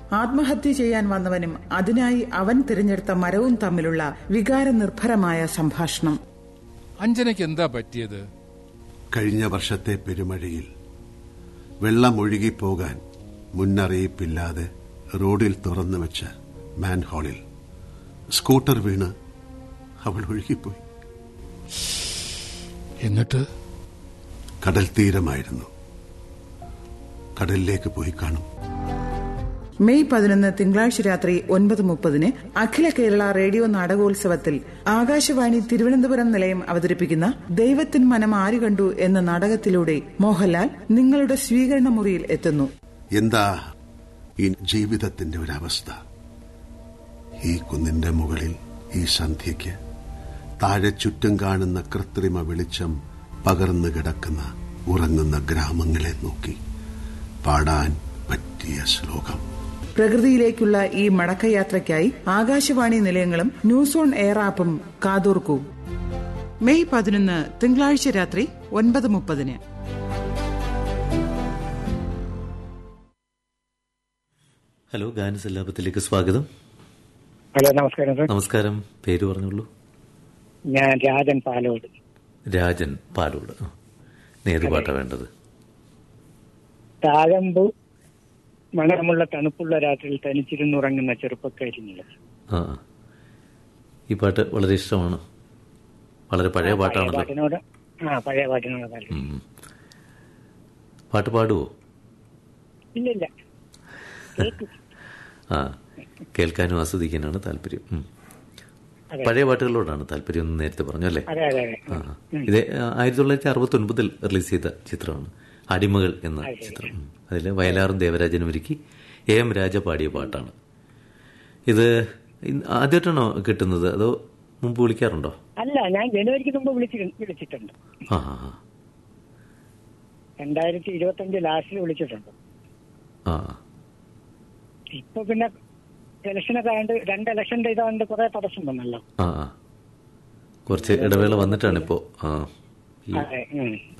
ആത്മഹത്യ ചെയ്യാൻ വന്നവനും അതിനായി അവൻ തിരഞ്ഞെടുത്ത മരവും തമ്മിലുള്ള വികാരനിർഭരമായ സംഭാഷണം അഞ്ജനയ്ക്ക് എന്താ പറ്റിയത് കഴിഞ്ഞ വർഷത്തെ പെരുമഴയിൽ വെള്ളമൊഴുകിപ്പോകാൻ മുന്നറിയിപ്പില്ലാതെ റോഡിൽ തുറന്നു വെച്ച മാൻഹോളിൽ സ്കൂട്ടർ വീണ് അവൾ ഒഴുകിപ്പോയി എന്നിട്ട് കടൽ തീരമായിരുന്നു കടലിലേക്ക് പോയി കാണും മെയ് പതിനൊന്ന് തിങ്കളാഴ്ച രാത്രി ഒൻപത് മുപ്പതിന് അഖില കേരള റേഡിയോ നാടകോത്സവത്തിൽ ആകാശവാണി തിരുവനന്തപുരം നിലയം അവതരിപ്പിക്കുന്ന ദൈവത്തിൻ മനം ആര് കണ്ടു എന്ന നാടകത്തിലൂടെ മോഹൻലാൽ നിങ്ങളുടെ സ്വീകരണ മുറിയിൽ എത്തുന്നു എന്താ ഈ ജീവിതത്തിന്റെ ഒരവസ്ഥ ഈ കുന്നിന്റെ മുകളിൽ ഈ സന്ധ്യയ്ക്ക് താഴെ ചുറ്റും കാണുന്ന കൃത്രിമ വെളിച്ചം പകർന്നു കിടക്കുന്ന ഉറങ്ങുന്ന ഗ്രാമങ്ങളെ നോക്കി പാടാൻ പറ്റിയ ശ്ലോകം പ്രകൃതിയിലേക്കുള്ള ഈ മടക്കയാത്രയ്ക്കായി ആകാശവാണി നിലയങ്ങളും ന്യൂസ് ഓൺ എയർ ആപ്പും കാതോർക്കൂ മെയ് പതിനൊന്ന് തിങ്കളാഴ്ച രാത്രി ഒൻപത് മുപ്പതിന് ഹലോ ഗാനസല്ലാപത്തിലേക്ക് സ്വാഗതം ഹലോ നമസ്കാരം സർ നമസ്കാരം പേര് പറഞ്ഞോളൂ ഞാൻ രാജൻ പാലോട് രാജൻ പാലോട് ആ. ഇന്ന് ഏത് പാട്ടാ വേണ്ടത് താഴമ്പു മണമുള്ള തണുപ്പുള്ള രാത്രിയിൽ തനിച്ചിരുന്നുറങ്ങുന്ന ചെറുപ്പക്കാരിനില്ല ആ ആ. ഈ പാട്ട് വളരെ ഇഷ്ടമാണ് വളരെ പഴയ പഴയ പാട്ടാണല്ലോ പാട്ടിനോട് ആ പഴയ പാട്ടിനോട് താല്പര്യം ഉം. പാട്ട് പാടുവോ ഇല്ലില്ല കേൾക്കും. ആ കേൾക്കാനും ആസ്വദിക്കാനാണ് താല്പര്യം ഉം. അതെ. പഴയ പാട്ടുകളോടാണ് താല്പര്യം എന്ന് നേരത്തെ പറഞ്ഞു അല്ലേ അതെ അതെ അതെ ആ ഇത് ആയിരത്തി തൊള്ളായിരത്തി അറുപത്തി ഒൻപതിൽ റിലീസ് ചെയ്ത ചിത്രമാണ് അടിമകൾ എന്ന ചിത്രം ഉം. അതിൽ വയലാറും ദേവരാജനും ഒരുക്കി എ എം രാജ പാടിയ പാട്ടാണ് ഇത് ഇന്ന് ആദ്യമായിട്ടാണോ കിട്ടുന്നത് അതോ മുമ്പ് വിളിക്കാറുണ്ടോ അല്ല ഞാൻ ജനുവരിക്ക് മുമ്പ് വിളിച്ചി വിളിച്ചിട്ടുണ്ട് ആ ആ ആ. രണ്ടായിരത്തി ഇരുപത്തി അഞ്ച് ലാസ്റ്റിൽ വിളിച്ചിട്ടുണ്ട് ആ ഇപ്പൊ പിന്നെ ഇലക്ഷനൊക്കെ ആയതുകൊണ്ട് രണ്ട് ഇലക്ഷന്റെ ഇതാണ്ട് കുറെ തടസ്സം വന്നല്ലോ ആ ആ കുറച്ച് ഇടവേള വന്നിട്ടാണ് ഇപ്പോ ആ ഈ അതെ ഉം.